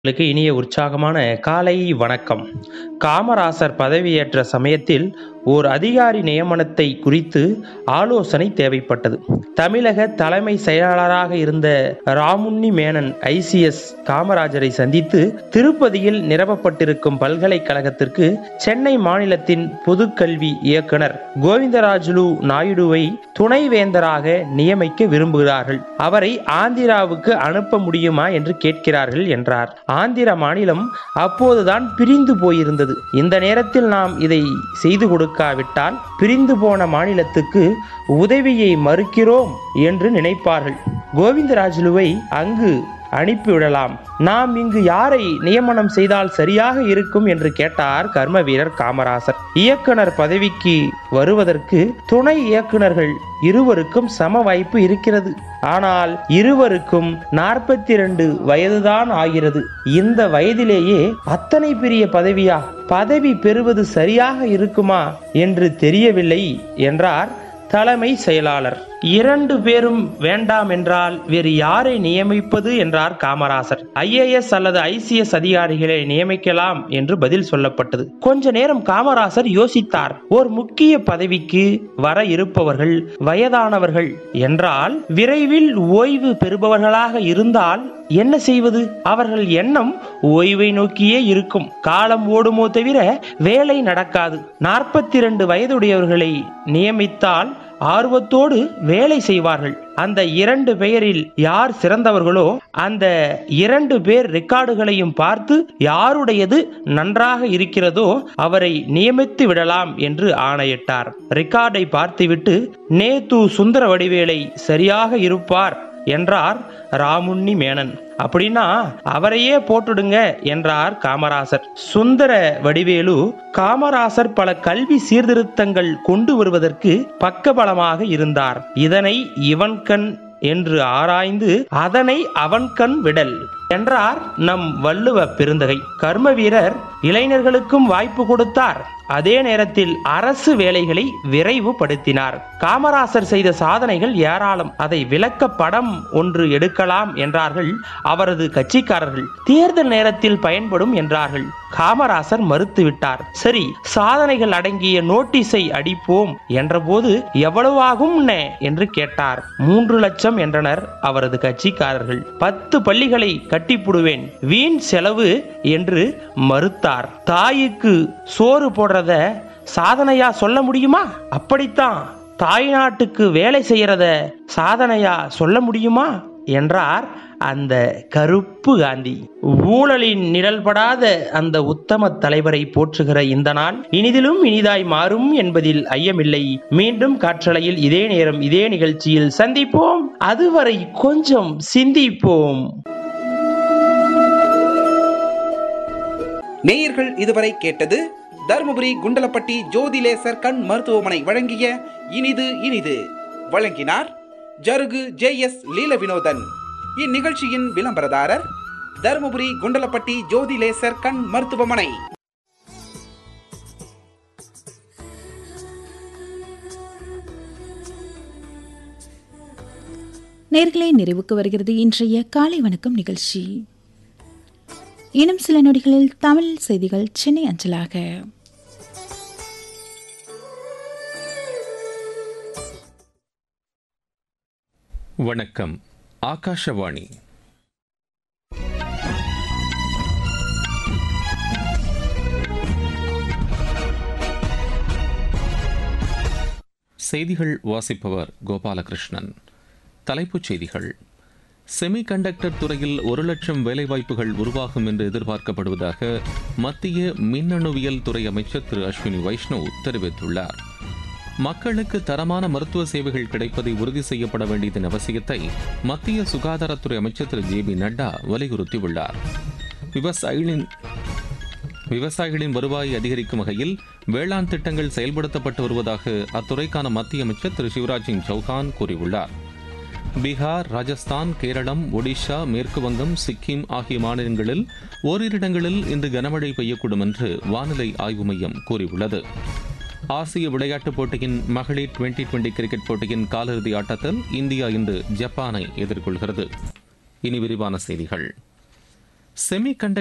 ளுக்கு இனிய உற்சாகமான காலை வணக்கம் காமராசர் பதவியேற்ற சமயத்தில் ஓர் அதிகாரி நியமனத்தை குறித்து ஆலோசனை தேவைப்பட்டது தமிழக தலைமை செயலாளராக இருந்த ராமுன்னி மேனன் ஐசிஎஸ் காமராஜரை சந்தித்து திருப்பதியில் நிரப்பப்பட்டிருக்கும் பல்கலைக்கழகத்திற்கு சென்னை மாநிலத்தின் பொதுக்கல்வி இயக்குனர் கோவிந்தராஜுலு நாயுடுவை துணைவேந்தராக நியமிக்க விரும்புகிறார்கள் அவரை ஆந்திராவுக்கு அனுப்ப முடியுமா என்று கேட்கிறார்கள் என்றார் ஆந்திர மாநிலம் அப்போதுதான் பிரிந்து போயிருந்தது இந்த நேரத்தில் நாம் இதை செய்து கொடுக்காவிட்டால் பிரிந்து போன மாநிலத்துக்கு உதவியை மறுக்கிறோம் என்று நினைப்பார்கள் கோவிந்தராஜுலுவை அங்கு அனுப்பிவிடலாம் நாம் இங்கு யாரை நியமனம் செய்தால் சரியாக இருக்கும் என்று கேட்டார் கர்ம வீரர் காமராசர் இயக்குனர் பதவிக்கு வருவதற்கு துணை இயக்குனர்கள் இருவருக்கும் சம வாய்ப்பு இருக்கிறது ஆனால் இருவருக்கும் நாற்பத்தி இரண்டு வயதுதான் ஆகிறது இந்த வயதிலேயே அத்தனை பெரிய பதவியா பதவி பெறுவது சரியாக இருக்குமா என்று தெரியவில்லை என்றார் தலைமை செயலாளர் இரண்டு பேரும் வேண்டாம் என்றால் வேறு யாரை நியமிப்பது என்றார் காமராசர் ஐஏஎஸ் அல்லது ஐசிஎஸ் அதிகாரிகளை நியமிக்கலாம் என்று பதில் சொல்லப்பட்டது கொஞ்ச நேரம் காமராசர் யோசித்தார் ஓர் முக்கிய பதவிக்கு வர இருப்பவர்கள் வயதானவர்கள் என்றால் விரைவில் ஓய்வு பெறுபவர்களாக இருந்தால் என்ன செய்வது அவர்கள் எண்ணம் ஓய்வை நோக்கியே இருக்கும் காலம் ஓடுமோ தவிர வேலை நடக்காது நாற்பத்தி இரண்டு வயதுடையவர்களை நியமித்தால் ஆர்வத்தோடு வேலை செய்வார்கள் அந்த இரண்டு பெயரில் யார் சிறந்தவர்களோ அந்த இரண்டு பேர் ரெக்கார்டுகளையும் பார்த்து யாருடையது நன்றாக இருக்கிறதோ அவரை நியமித்து விடலாம் என்று ஆணையிட்டார் ரெக்கார்டை பார்த்துவிட்டு நேத்து சுந்தர வடிவேலை சரியாக இருப்பார் என்றார் ராமுன்னி மேனன் அப்படின்னா அவரையே போட்டுடுங்க என்றார் காமராசர் சுந்தர வடிவேலு காமராசர் பல கல்வி சீர்திருத்தங்கள் கொண்டு வருவதற்கு பக்கபலமாக இருந்தார் இதனை இவன் கண் என்று ஆராய்ந்து அதனை அவன் கண் விடல் என்றார் நம் வள்ளுவ பெருந்தகை கர்ம வீரர் இளைஞர்களுக்கும் வாய்ப்பு கொடுத்தார் அதே நேரத்தில் அரசு வேலைகளை விரைவுபடுத்தினார் காமராசர் செய்த சாதனைகள் ஏராளம் அதை விளக்க படம் ஒன்று எடுக்கலாம் என்றார்கள் அவரது கட்சிக்காரர்கள் தேர்தல் நேரத்தில் பயன்படும் என்றார்கள் காமராசர் மறுத்துவிட்டார் சரி சாதனைகள் அடங்கிய நோட்டீஸை அடிப்போம் என்றபோது எவ்வளவாகும் என்று கேட்டார் மூன்று லட்சம் என்றனர் அவரது கட்சிக்காரர்கள் பத்து பள்ளிகளை கட்டிப்புடுவேன் வீண் செலவு என்று மறுத்தார் தாய்க்கு சோறு போடுறத சாதனையா சொல்ல முடியுமா அப்படித்தான் தாய்நாட்டுக்கு வேலை செய்யறத சாதனையா சொல்ல முடியுமா என்றார் அந்த கருப்பு காந்தி ஊழலின் நிழல்படாத அந்த உத்தம தலைவரை போற்றுகிற இந்த நாள் இனிதிலும் இனிதாய் மாறும் என்பதில் ஐயமில்லை மீண்டும் காற்றலையில் இதே நேரம் இதே நிகழ்ச்சியில் சந்திப்போம் அதுவரை கொஞ்சம் சிந்திப்போம் நேயர்கள் இதுவரை கேட்டது தருமபுரி குண்டலப்பட்டி ஜோதிலேசர் கண் மருத்துவமனை வழங்கிய இனிது இனிது வழங்கினார் ஜருகு ஜே எஸ் லீல வினோதன் இந்நிகழ்ச்சியின் விளம்பரதாரர் தருமபுரி குண்டலப்பட்டி ஜோதிலேசர் கண் மருத்துவமனை நேர்களே நிறைவுக்கு வருகிறது இன்றைய காலை வணக்கம் நிகழ்ச்சி இன்னும் சில நொடிகளில் தமிழ் செய்திகள் சென்னை அஞ்சலாக வணக்கம் ஆகாஷவாணி செய்திகள் வாசிப்பவர் கோபாலகிருஷ்ணன் தலைப்புச் செய்திகள் செமிகண்டக்டர் துறையில் ஒரு லட்சம் வேலைவாய்ப்புகள் உருவாகும் என்று எதிர்பார்க்கப்படுவதாக மத்திய மின்னணுவியல் துறை அமைச்சர் திரு அஸ்வினி வைஷ்ணவ் தெரிவித்துள்ளார் மக்களுக்கு தரமான மருத்துவ சேவைகள் கிடைப்பதை உறுதி செய்யப்பட வேண்டியதன் அவசியத்தை மத்திய சுகாதாரத்துறை அமைச்சர் திரு ஜே பி நட்டா வலியுறுத்தியுள்ளார் விவசாயிகளின் விவசாயிகளின் வருவாயை அதிகரிக்கும் வகையில் வேளாண் திட்டங்கள் செயல்படுத்தப்பட்டு வருவதாக அத்துறைக்கான மத்திய அமைச்சர் திரு சிவராஜ் சிங் சௌஹான் கூறியுள்ளார் பீகார் ராஜஸ்தான் கேரளம் ஒடிஷா மேற்கு வங்கம் சிக்கிம் ஆகிய மாநிலங்களில் ஓரிரு இடங்களில் இன்று கனமழை பெய்யக்கூடும் என்று வானிலை ஆய்வு மையம் கூறியுள்ளது ஆசிய விளையாட்டுப் போட்டியின் மகளிர் டுவெண்டி டுவெண்டி கிரிக்கெட் போட்டியின் காலிறுதி ஆட்டத்தில் இந்தியா இன்று ஜப்பானை எதிர்கொள்கிறது இனி விரிவான செய்திகள் செமிகண்டக்டர்